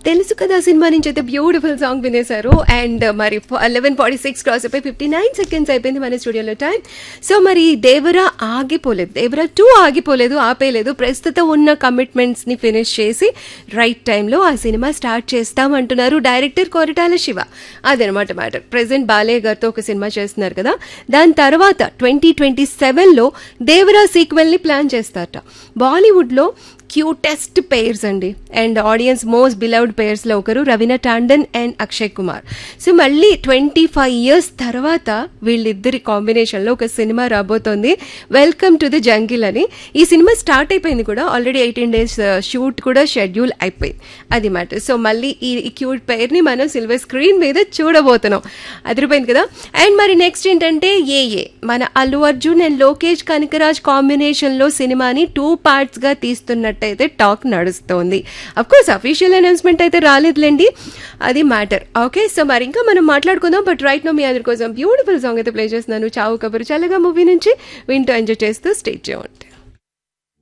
తెలుసు కదా సినిమా నుంచి అయితే బ్యూటిఫుల్ సాంగ్ వినేశారు అండ్ మరి లెవెన్ ఫార్టీ సిక్స్ క్రాస్ అయిపోయి ఫిఫ్టీ నైన్ సెకండ్స్ అయిపోయింది మన స్టూడియోలో టైం సో మరి దేవరా ఆగిపోలేదు దేవరా టూ ఆగిపోలేదు ఆపేయలేదు ప్రస్తుతం ఉన్న కమిట్మెంట్స్ ని ఫినిష్ చేసి రైట్ టైంలో ఆ సినిమా స్టార్ట్ చేస్తామంటున్నారు డైరెక్టర్ కొరటాల శివ అదనమాట మ్యాటర్ ప్రెసెంట్ బాలయ్య గారితో ఒక సినిమా చేస్తున్నారు కదా దాని తర్వాత ట్వంటీ ట్వంటీ సెవెన్లో దేవరా సీక్వెల్ ని ప్లాన్ చేస్తారట బాలీవుడ్లో క్యూటెస్ట్ పేర్స్ అండి అండ్ ఆడియన్స్ మోస్ట్ బిలవ్డ్ పేర్స్లో ఒకరు రవీనా టాండన్ అండ్ అక్షయ్ కుమార్ సో మళ్ళీ ట్వంటీ ఫైవ్ ఇయర్స్ తర్వాత వీళ్ళిద్దరి కాంబినేషన్లో ఒక సినిమా రాబోతోంది వెల్కమ్ టు ది జంగిల్ అని ఈ సినిమా స్టార్ట్ అయిపోయింది కూడా ఆల్రెడీ ఎయిటీన్ డేస్ షూట్ కూడా షెడ్యూల్ అయిపోయింది అది మ్యాటర్ సో మళ్ళీ ఈ ఈ క్యూట్ పేర్ని మనం సిల్వర్ స్క్రీన్ మీద చూడబోతున్నాం అదిరిపోయింది కదా అండ్ మరి నెక్స్ట్ ఏంటంటే ఏ ఏ మన అల్లు అర్జున్ అండ్ లోకేష్ కనకరాజ్ కాంబినేషన్లో సినిమాని టూ పార్ట్స్గా తీస్తున్నట్టయితే టాక్ నడుస్తోంది కోర్స్ అఫీషియల్ అనౌన్స్మెంట్ అయితే రాలేదులేండి అది మ్యాటర్ ఓకే సో మరి ఇంకా మనం మాట్లాడుకుందాం బట్ రైట్ నో మీ అందరి కోసం బ్యూటిఫుల్ సాంగ్ అయితే ప్లే చేస్తున్నాను చావు కబురు చల్లగా మూవీ నుంచి వింటూ ఎంజాయ్ చేస్తూ స్టేట్ చేయండి